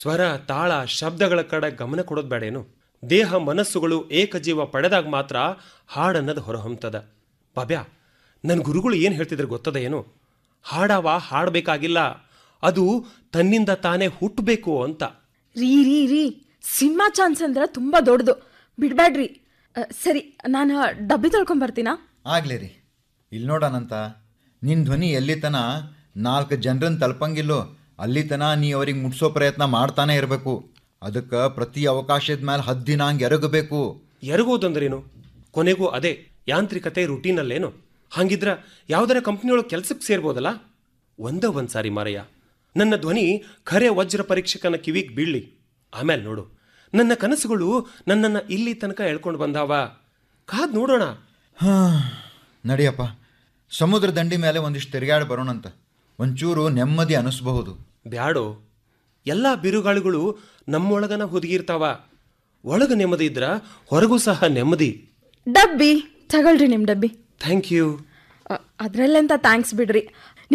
ಸ್ವರ ತಾಳ ಶಬ್ದಗಳ ಕಡೆ ಗಮನ ಕೊಡೋದು ಬೇಡೇನು ದೇಹ ಮನಸ್ಸುಗಳು ಏಕಜೀವ ಪಡೆದಾಗ ಮಾತ್ರ ಹಾಡನ್ನದು ಹೊರಹೊಮ್ತದ ಬಾಬ್ಯಾ ನನ್ನ ಗುರುಗಳು ಏನು ಹೇಳ್ತಿದ್ರು ಗೊತ್ತದ ಏನು ಹಾಡವ ಹಾಡಬೇಕಾಗಿಲ್ಲ ಅದು ತನ್ನಿಂದ ತಾನೇ ಹುಟ್ಟಬೇಕು ಅಂತ ರೀ ರೀ ರೀ ಸಿನಿಮಾ ಚಾನ್ಸ್ ಅಂದ್ರೆ ತುಂಬ ದೊಡ್ಡದು ಬಿಡ್ಬೇಡ್ರಿ ಅ, ಸರಿ ನಾನು ಡಬ್ಬಿ ತೊಳ್ಕೊಂಬರ್ತೀನಾ ಆಗ್ಲಿ ರೀ ಇಲ್ಲಿ ನೋಡೋಣಂತ ನಿನ್ನ ಧ್ವನಿ ಎಲ್ಲಿ ತನ ನಾಲ್ಕು ಜನರನ್ನ ತಲುಪಂಗಿಲ್ಲೋ ಅಲ್ಲಿ ತನ ನೀ ಅವ್ರಿಗೆ ಮುಟ್ಸೋ ಪ್ರಯತ್ನ ಮಾಡ್ತಾನೆ ಇರಬೇಕು ಅದಕ್ಕೆ ಪ್ರತಿ ಅವಕಾಶದ ಮೇಲೆ ಹತ್ತು ದಿನ ಹಂಗೆ ಎರಗಬೇಕು ಎರಗೋದಂದ್ರೇನು ಕೊನೆಗೂ ಅದೇ ಯಾಂತ್ರಿಕತೆ ರುಟೀನಲ್ಲೇನು ಹಂಗಿದ್ರ ಯಾವ್ದಾರ ಕಂಪ್ನಿಯೊಳಗೆ ಕೆಲ್ಸಕ್ಕೆ ಸೇರ್ಬೋದಲ್ಲ ಒಂದ ಒಂದ್ ಸಾರಿ ಮಾರಯ್ಯ ನನ್ನ ಧ್ವನಿ ಖರೆ ವಜ್ರ ಪರೀಕ್ಷಕನ ಕಿವಿಗ್ ಬೀಳ್ಲಿ ಆಮೇಲೆ ನೋಡು ನನ್ನ ಕನಸುಗಳು ನನ್ನನ್ನ ಇಲ್ಲಿ ತನಕ ಎಳ್ಕೊಂಡು ಬಂದಾವ ಕಾದ್ ನೋಡೋಣ ಹಾಂ ನಡಿಯಪ್ಪ ಸಮುದ್ರ ದಂಡಿ ಮೇಲೆ ಒಂದಿಷ್ಟು ತಿರುಗಾಡಿ ಬರೋಣಂತ ಒಂಚೂರು ನೆಮ್ಮದಿ ಅನಿಸ್ಬಹುದು ಬ್ಯಾಡೋ ಎಲ್ಲ ಬಿರುಗಾಳಿಗಳು ನಮ್ಮೊಳಗನ ಹುದುಗಿರ್ತಾವ ಒಳಗ ನೆಮ್ಮದಿ ಇದ್ರ ಹೊರಗೂ ಸಹ ನೆಮ್ಮದಿ ಡಬ್ಬಿ ತಗೊಳ್ರಿ ನಿಮ್ಮ ಡಬ್ಬಿ ಥ್ಯಾಂಕ್ ಯು ಅ, ಅದ್ರಲ್ಲೆಂತ ಥ್ಯಾಂಕ್ಸ್ ಬಿಡ್ರಿ